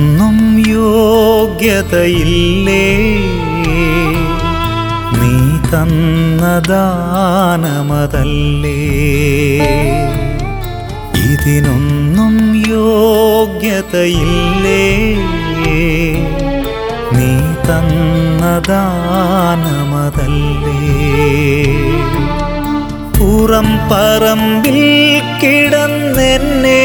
ഇതിനൊന്നും യോഗ്യതയില്ലേ നീ തന്ന ദാനമതല്ലേ ഇതിനൊന്നും യോഗ്യതയില്ലേ നീ തന്ന ദാനമതല്ലേ പുറം പറമ്പിൽ കിടന്നെന്നെ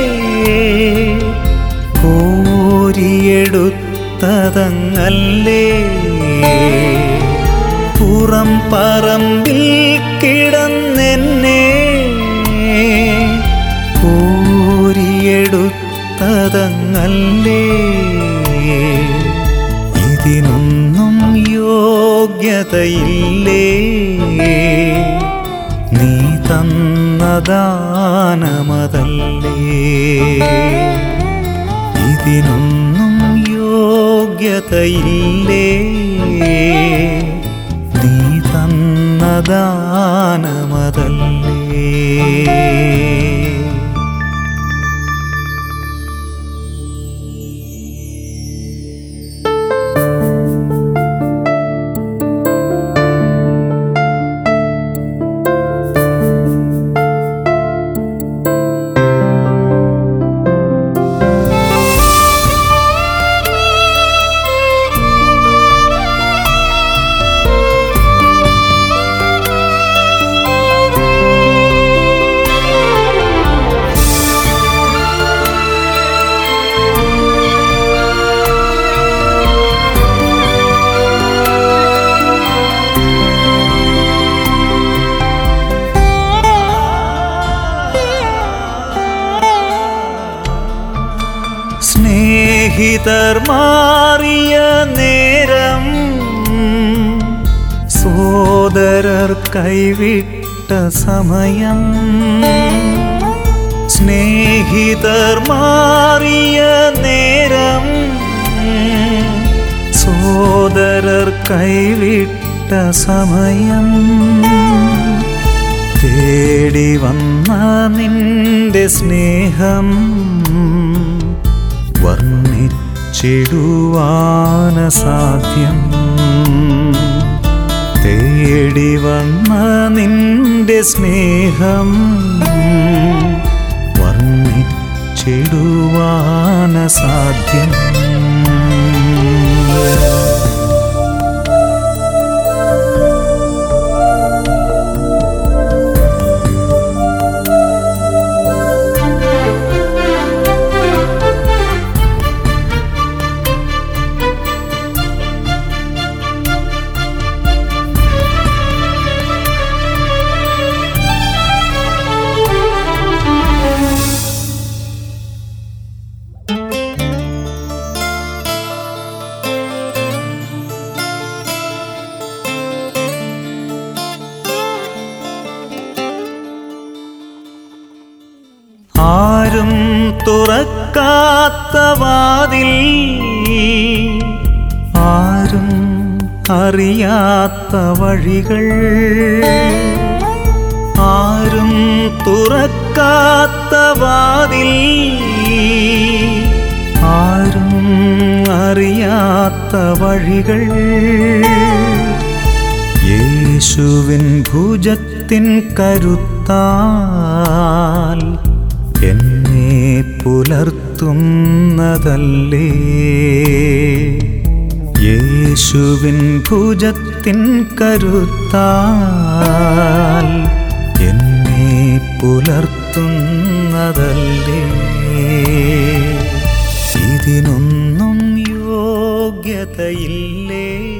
കോരിയെടുത്തതങ്ങല്ലേ പുറം പറമ്പിൽ കിടന്നെന്നെ കോരിയെടുത്തതങ്ങല്ലേ ഇതിനൊന്നും യോഗ്യതയില്ലേ നീ തന്ന ദാനമതല്ലേ ഇതിനൊന്നും യോഗ്യതയില്ലേ നീ തന്ന ദാനമതല്ലേ സ്നേഹിതർ മാറിയ നേരം സോദരർ കൈവിട്ട സമയം സ്നേഹിതർ മാറിയ നേരം സോദരർ കൈവിട്ട സമയം തേടി വന്ന നിന്റെ സ്നേഹം വർണ്ണിച്ചിടുവാന സാധ്യം തേടി വന്ന നിന്റെ സ്നേഹം വർണ്ണിച്ചിടുവാന സാധ്യം ആരും തുറക്കാത്ത വാതിൽ ആരും അറിയാത്ത വഴികൾ ആരും തുറക്കാത്ത വാതിൽ ആരും അറിയാത്ത വഴികൾ യേശുവിൻ ഭുജത്തിൻ കരുത്താൽ എന്നെ പുലർത്തുന്നതല്ലേ യേശുവിൻ ഭുജത്തിൻ കരുത്താൽ എന്നെ പുലർത്തുന്നതല്ലേ ഇതിനൊന്നും യോഗ്യതയില്ലേ